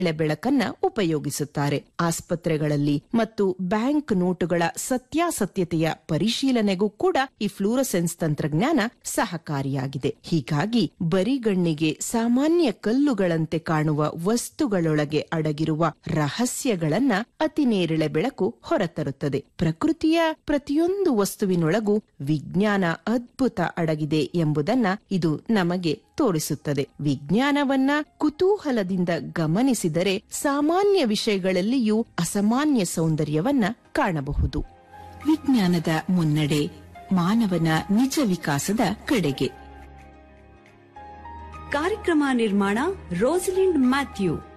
ಬೆಳಕನ್ನ ಉಪಯೋಗಿಸುತ್ತಾರೆ ಆಸ್ಪತ್ರೆಗಳಲ್ಲಿ ಮತ್ತು ಬ್ಯಾಂಕ್ ನೋಟುಗಳ ಸತ್ಯಾಸತ್ಯತೆಯ ಪರಿಶೀಲನೆಗೂ ಕೂಡ ಈ ಫ್ಲೂರಸೆನ್ಸ್ ತಂತ್ರಜ್ಞಾನ ಸಹಕಾರಿಯಾಗಿದೆ ಹೀಗಾಗಿ ಬರಿಗಣ್ಣಿಗೆ ಸಾಮಾನ್ಯ ಕಲ್ಲುಗಳಂತೆ ಕಾಣುವ ವಸ್ತುಗಳೊಳಗೆ ಅಡಗಿರುವ ರಹಸ್ಯಗಳನ್ನ ಅತಿ ನೇರಳೆ ಬೆಳಕು ಹೊರತರುತ್ತದೆ ಪ್ರಕೃತಿಯ ಪ್ರತಿಯೊಂದು ವಸ್ತುವಿನೊಳಗೂ ವಿಜ್ಞಾನ ಅದ್ಭುತ ಅಡಗಿದೆ ಎಂಬುದನ್ನ ಇದು ನಮಗೆ ತೋರಿಸುತ್ತದೆ ವಿಜ್ಞಾನವನ್ನ ಕುತೂಹಲದಿಂದ ಗಮನಿಸಿದರೆ ಸಾಮಾನ್ಯ ವಿಷಯಗಳಲ್ಲಿಯೂ ಅಸಾಮಾನ್ಯ ಸೌಂದರ್ಯವನ್ನ ಕಾಣಬಹುದು ವಿಜ್ಞಾನದ ಮುನ್ನಡೆ ಮಾನವನ ನಿಜ ವಿಕಾಸದ ಕಡೆಗೆ ಕಾರ್ಯಕ್ರಮ ನಿರ್ಮಾಣ ರೋಸಲಿಂಡ್ ಮ್ಯಾಥ್ಯೂ